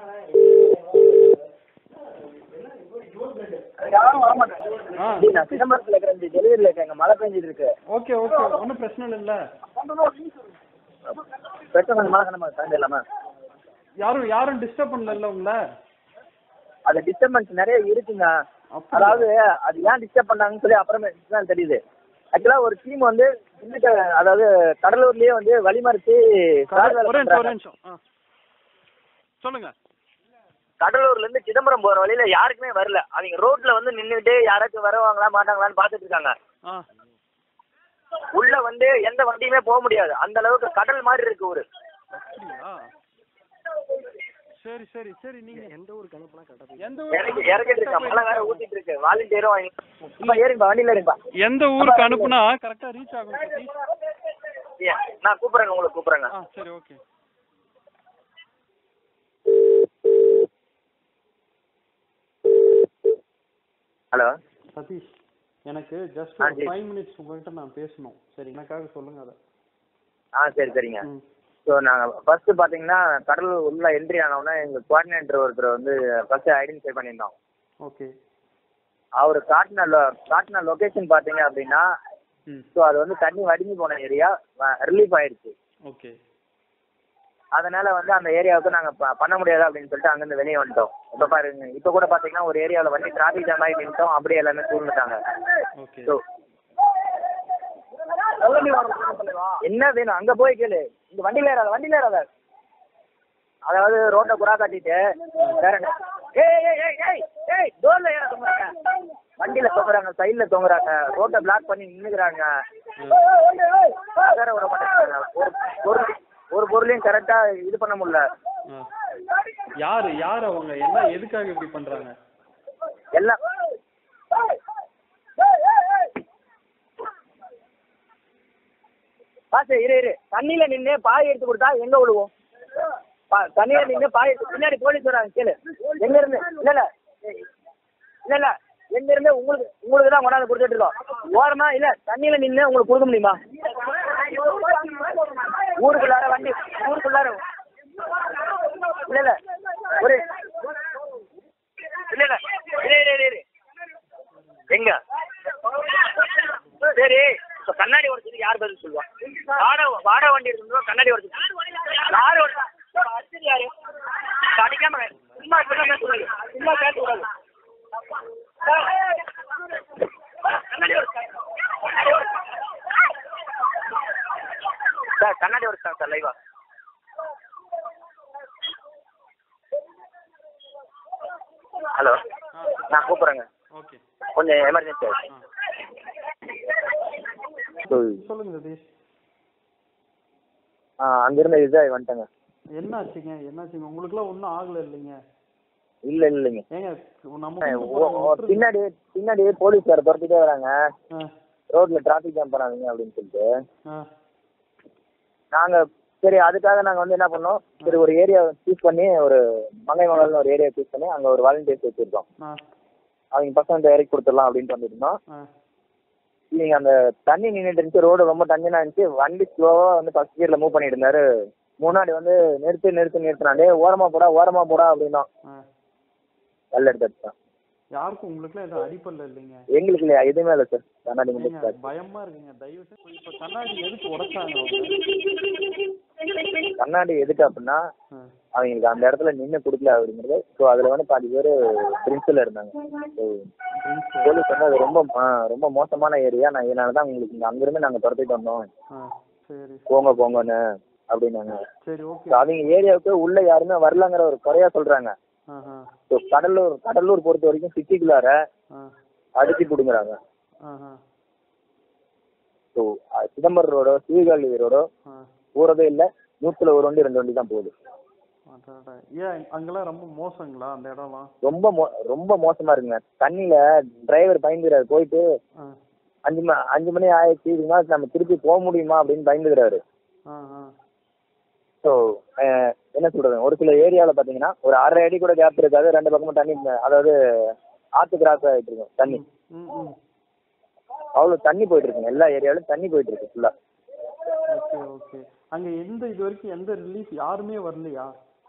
யாரும் வர மாட்டாங்க ஆ டேய், நான் சிதம்பரத்துல இருக்கிறேன் இந்த டெலிவரியில் இருக்கேன் இங்க மழை பெஞ்சிட்டு இருக்கு ஓகே ஓகே ஒன்றும் பிரச்சனை இல்லைல்ல பெட்ரோல் கொஞ்சம் மழை கண்ணமா சாயந்தரம் இல்லாம யாரும் யாரும் டிஸ்டர்ப் பண்ணல உங்களை அது டிஸ்டர்பன்ஸ் நிறைய இருக்குங்க அப்படியா? அதாவது அது ஏன் டிஸ்டர்ப் பண்ணாங்கன்னு சொல்லி அப்புறமே தான் தெரியுது ஆக்சுவலா ஒரு டீம் வந்து திண்டுக்கல் அதாவது கடலூர்லயே வந்து வழிமறிச்சு fraud வேலை ஒரே நிமிஷம் ஒரே பண்றாங்க. நிமிஷம் ஆ சொல்லுங்க கடலூர்ல இருந்து சிதம்பரம் போற வழியில யாருக்குமே வரல அவங்க ரோட்ல வந்து நின்னுட்டு யாராச்சும் வருவாங்களா மாட்டாங்களான்னு பாத்துட்டு இருக்காங்க ஆ உள்ள வந்து எந்த வண்டியுமே போக முடியாது அந்த அளவுக்கு கடல் மாதிரி இருக்கு ஊரு அப்படியா சரி சரி சரி நீங்க எந்த ஊருக்கு அனுப்புனா கரெக்டா எந்த இறக்கி இறக்கிட்டு இருக்கா மழை வேற ஊத்திட்டு இருக்கு வாலண்டியரும் சும்மா ஏறிப்பா வண்டியில இருப்பா எந்த ஊருக்கு அனுப்புனா கரெக்டா ரீச் ஆகும் சதீஷ் நான் கூப்பிடுறேங்க உங்களுக்கு கூப்பிடுறேங்க ஆ சரி ஓகே ஹலோ சதீஷ் எனக்கு ஜஸ்ட் ஆ, ஒரு சரி. ஃபைவ் மினிட்ஸ் உங்கள்கிட்ட நான் பேசணும் சரி எனக்காக சொல்லுங்க அதை ஆ சரி சரிங்க ம் ஸோ நாங்கள் ஃபர்ஸ்ட் பார்த்தீங்கன்னா கடலூர் உள்ள என்ட்ரி ஆனோடனே எங்கள் கோஆர்டினேட்டர் ஒருத்தர் வந்து ஃபர்ஸ்ட் ஐடென்டிஃபை பண்ணியிருந்தோம் ஓகே அவர் காட்டின லொ காட்டின லொக்கேஷன் பார்த்தீங்க அப்படின்னா ம் ஸோ அது வந்து தண்ணி வடிஞ்சு போன ஏரியா ரிலீஃப் ஆயிடுச்சு ஓகே அதனால வந்து அந்த ஏரியாவுக்கு நாங்கள் பண்ண முடியாது அப்படின்னு சொல்லிட்டு அங்கேருந்து வெளியே வந்துட்டோம் இப்போ பாருங்க இப்போ கூட பார்த்தீங்கன்னா ஒரு ஏரியாவில் வண்டி டிராஃபிக் ஜாம் ஆகி நின்ட்டோம் அப்படியே எல்லாமே சூழ்ந்துட்டாங்க ஓகே ஸோ என்ன வேணும் அங்க போய் கேளு இந்த வண்டியில ஏறாத வண்டியில ஏறாத அதாவது ரோட்டை குறா காட்டிட்டு வேற என்ன ஏய் ஏய் ஏய் ஏய் ஏய் டோர்ல ஏற தொங்குறாங்க வண்டியில தொங்குறாங்க சைடுல தொங்குறாங்க ரோட்டை பிளாக் பண்ணி நின்னுக்குறாங்க வேற விட மாட்டேங்கிறாங்க ஒரு பொருள் ஒரு பொருளையும் கரெக்டா இது பண்ண முடியல ஆ யாரு யார் அவங்க என்ன எதுக்காக இப்படி பண்றாங்க எல்லாம் பாத்து இரு இரு தண்ணியில நின்று பாய் எடுத்து கொடுத்தா எங்க விழுவோம் பா- தண்ணியில நின்று பாய் எடுத்து பின்னாடி போலீஸ் வராங்க கேளு எங்க இருந்து இல்ல இல்ல இல்ல இல்ல எங்க இருந்து உங்களுக்கு உங்களுக்கு தான் கொண்டாந்து கொடுத்துட்டு இருக்கோம் ஓரமா இல்ல தண்ணியில நின்று உங்களுக்கு கொடுக்க முடியுமா ஊருக்குள்ளார வண்டி ஊருக்குள்ளார இல்ல இல்ல ஒரு இல்ல இல்ல இரு இரு இரு, இரு எங்க சரி இப்ப கண்ணாடி உடச்சதுக்கு யார் பதில் சொல்லுவா வாடகை வாடகை வண்டி இருக்கும்போது கண்ணாடி உடச்சு யார் உடச்சா அடிச்சது யாரு இப்ப அடிக்காம சும்மா சும்மா பேசக்கூடாது சும்மா பேசக்கூடாது கண்ணாடி உடைச்சா. கண்ணாடி உடைச்சா. சார் கண்ணாடி உடச்சாங்க சார் லைவா ஹலோ ஆ நான் கூப்பிட்றேங்க ஓகே கொஞ்சம் எமர்ஜென்சி ஆ ஆயிடுச்சு சொல்லுங்க சதீஷ் ஆ அங்கிருந்து இதாகி வந்துட்டேங்க என்ன ஆச்சுங்க என்ன ஆச்சுங்க உங்களுக்குலாம் ஒன்றும் ஆகல இல்லைங்க இல்லை இல்லைங்க ஏங்க நம்ம ஏய், வீட்டு ஓ- போறவங்க ஓ, விட்டுருங்க. பின்னாடி பின்னாடி போலீஸ் வேறு துரத்திட்டே வராங்க ஆ ரோட்ல டிராஃபிக் ஜாம் பண்ணாதீங்க அப்படின்னு சொல்லிட்டு ஆ நாங்க சரி அதுக்காக நாங்க வந்து என்ன பண்ணோம் சரி ஒரு ஏரியா சூஸ் பண்ணி ஒரு மங்கை மங்கல்னு ஒரு ஏரியா சூஸ் பண்ணி அங்க ஒரு வாலண்டியர்ஸ் வச்சிருக்கோம் ஆ அவங்க பசங்க இறக்கி கொடுத்துடலாம் அப்படின்ட்டு வந்துருந்தோம் ஆ நீங்க அந்த தண்ணி நின்றுட்டு இருந்துச்சு ரோடு ரொம்ப தண்ணினா இருந்துச்சு வண்டி ஸ்லோவா வந்து ஃபர்ஸ்ட் கியர்ல மூவ் பண்ணிட்டு இருந்தாரு முன்னாடி வந்து நிறுத்து நிறுத்து நிறுத்தினாண்டே ஓரமா போடா ஓரமா போடா அப்படின்னோம் ஆ கல் எடுத்து அடிச்சான் யாருக்கும் உங்களுக்குலாம் எதுவும் அடிப்படல இல்லைங்க எங்களுக்கு இல்லையா எதுவுமே இல்லை சார் கண்ணாடி ஏங்க முடிச்சு பயமா இருக்குங்க தயவு செஞ்சு இப்ப கண்ணாடி எதுக்கு உடைச்சாங்க அவங்க கண்ணாடி எதுக்கு அப்படின்னா ஆ, அவங்களுக்கு அந்த இடத்துல நின்று கொடுக்கல அப்படிங்கிறது ஸோ அதில் வந்து பாதி பேர் பிரின்சில் இருந்தாங்க ஸோ drinks. போலீஸ் வந்து அது ரொம்ப ஆ, ரொம்ப மோசமான ஏரியா நான் இதனால தான் உங்களுக்கு இங்கே அங்கேருந்து நாங்கள் துரத்திட்டு வந்தோம் ஆ, சரி போங்க போங்கன்னு அப்படின்னாங்க சரி ஓகே ஸோ அவங்க ஏரியாவுக்கு உள்ள யாருமே வரலங்கிற ஒரு குறையா சொல்றாங்க ஆஹா ஸோ கடலூர் கடலூர் பொறுத்த வரைக்கும் சிட்டிக்குள்ளார ஆ அடிச்சு பிடுங்குறாங்க ஆஹா ஸோ சிதம்பரம் ரோடோ சீர்காழி ரோடோ ஆ போகிறதே இல்லை நூற்றுல ஒரு வண்டி ரெண்டு வண்டி தான் போகுது அடடா. ஏன் அங்கெல்லாம் ரொம்ப மோசங்களா அந்த இடம்லாம் ரொம்ப மோ ரொம்ப மோசமா இருக்குங்க தண்ணியில டிரைவர் பயந்துக்கிறாரு போயிட்டு ஆ அஞ்சு மணி அஞ்சு மணி ஆயிடுச்சு இதுக்கு மேல நம்ம திருப்பி போக முடியுமா அப்படின்னு பயந்துக்கிறாரு ஆ ஆ ஸோ என்ன சொல்றது ஒரு சில ஏரியாவில் பார்த்தீங்கன்னா ஒரு அரை அடி கூட கேப் இருக்காது ரெண்டு பக்கமும் தண்ணி அதாவது ஆத்து கிராஸ் ஆகிட்டு இருக்கும் தண்ணி ம் ம் அவ்வளோ தண்ணி போயிட்டு இருக்குங்க எல்லா ஏரியாவிலும் தண்ணி போயிட்டு இருக்கு ஃபுல்லாக ஓகே ஓகே அங்க எந்த இது வரைக்கும் எந்த ரிலீஃப் யாருமே வரலையா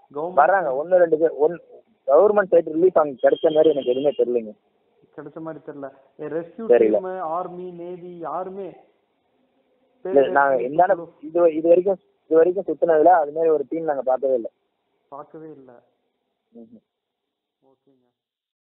கவர்மெண்ட் வர்றாங்க ஒன்று ரெண்டு பேர் ஒன் கவர்மெண்ட் சைட் ரிலீஃப் அங்கே கிடைச்ச மாதிரி எனக்கு எதுவுமே தெரியலைங்க கிடைச்ச மாதிரி தெரியல ரெஸ்கியூ தெரியல. டீம் ஆர்மி நேவி யாருமே இல்லை நாங்கள் எந்தான இது இது வரைக்கும் இது வரைக்கும் சுற்றினதுல அது மாதிரி ஒரு டீம் நாங்கள் பார்த்ததே இல்லை பார்க்கவே இல்லை ம்ஹும்.